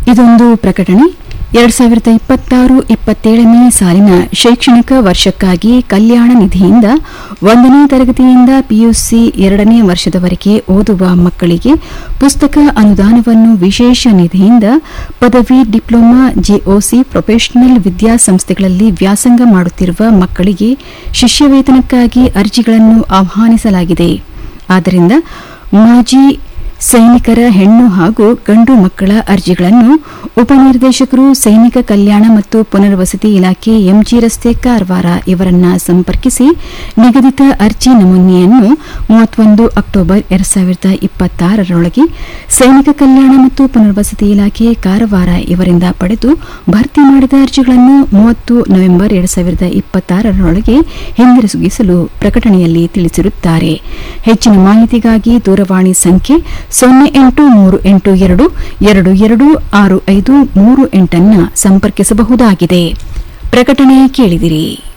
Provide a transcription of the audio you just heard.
ಇದೊಂದು ಪ್ರಕಟಣೆ ಎರಡ್ ಸಾವಿರದ ಇಪ್ಪತ್ತಾರು ಇಪ್ಪತ್ತೇಳನೇ ಸಾಲಿನ ಶೈಕ್ಷಣಿಕ ವರ್ಷಕ್ಕಾಗಿ ಕಲ್ಯಾಣ ನಿಧಿಯಿಂದ ಒಂದನೇ ತರಗತಿಯಿಂದ ಪಿಯುಸಿ ಎರಡನೇ ವರ್ಷದವರೆಗೆ ಓದುವ ಮಕ್ಕಳಿಗೆ ಪುಸ್ತಕ ಅನುದಾನವನ್ನು ವಿಶೇಷ ನಿಧಿಯಿಂದ ಪದವಿ ಡಿಪ್ಲೊಮಾ ಜೆಒಸಿ ಪ್ರೊಫೆಷನಲ್ ವಿದ್ಯಾಸಂಸ್ಥೆಗಳಲ್ಲಿ ವ್ಯಾಸಂಗ ಮಾಡುತ್ತಿರುವ ಮಕ್ಕಳಿಗೆ ಶಿಷ್ಯವೇತನಕ್ಕಾಗಿ ಅರ್ಜಿಗಳನ್ನು ಆಹ್ವಾನಿಸಲಾಗಿದೆ ಆದ್ದರಿಂದ ಮಾಜಿ ಸೈನಿಕರ ಹೆಣ್ಣು ಹಾಗೂ ಗಂಡು ಮಕ್ಕಳ ಅರ್ಜಿಗಳನ್ನು ಉಪನಿರ್ದೇಶಕರು ಸೈನಿಕ ಕಲ್ಯಾಣ ಮತ್ತು ಪುನರ್ವಸತಿ ಇಲಾಖೆ ಎಂಜಿ ರಸ್ತೆ ಕಾರವಾರ ಇವರನ್ನ ಸಂಪರ್ಕಿಸಿ ನಿಗದಿತ ಅರ್ಜಿ ನಮೂನೆಯನ್ನು ಮೂವತ್ತೊಂದು ಅಕ್ಟೋಬರ್ ಎರಡ್ ಸಾವಿರದ ಇಪ್ಪತ್ತಾರರೊಳಗೆ ಸೈನಿಕ ಕಲ್ಯಾಣ ಮತ್ತು ಪುನರ್ವಸತಿ ಇಲಾಖೆ ಕಾರವಾರ ಇವರಿಂದ ಪಡೆದು ಭರ್ತಿ ಮಾಡಿದ ಅರ್ಜಿಗಳನ್ನು ಮೂವತ್ತು ನವೆಂಬರ್ ಎರಡ್ ಸಾವಿರದ ಇಪ್ಪತ್ತಾರರೊಳಗೆ ಹಿಂದಿರುಗಿಸಲು ಪ್ರಕಟಣೆಯಲ್ಲಿ ತಿಳಿಸಿರುತ್ತಾರೆ ಹೆಚ್ಚಿನ ಮಾಹಿತಿಗಾಗಿ ದೂರವಾಣಿ ಸಂಖ್ಯೆ ಸೊನ್ನೆ ಎಂಟು ಮೂರು ಎಂಟು ಎರಡು ಎರಡು ಎರಡು ಆರು ಐದು ಮೂರು ಎಂಟನ್ನ ಸಂಪರ್ಕಿಸಬಹುದಾಗಿದೆ ಪ್ರಕಟಣೆ ಕೇಳಿದಿರಿ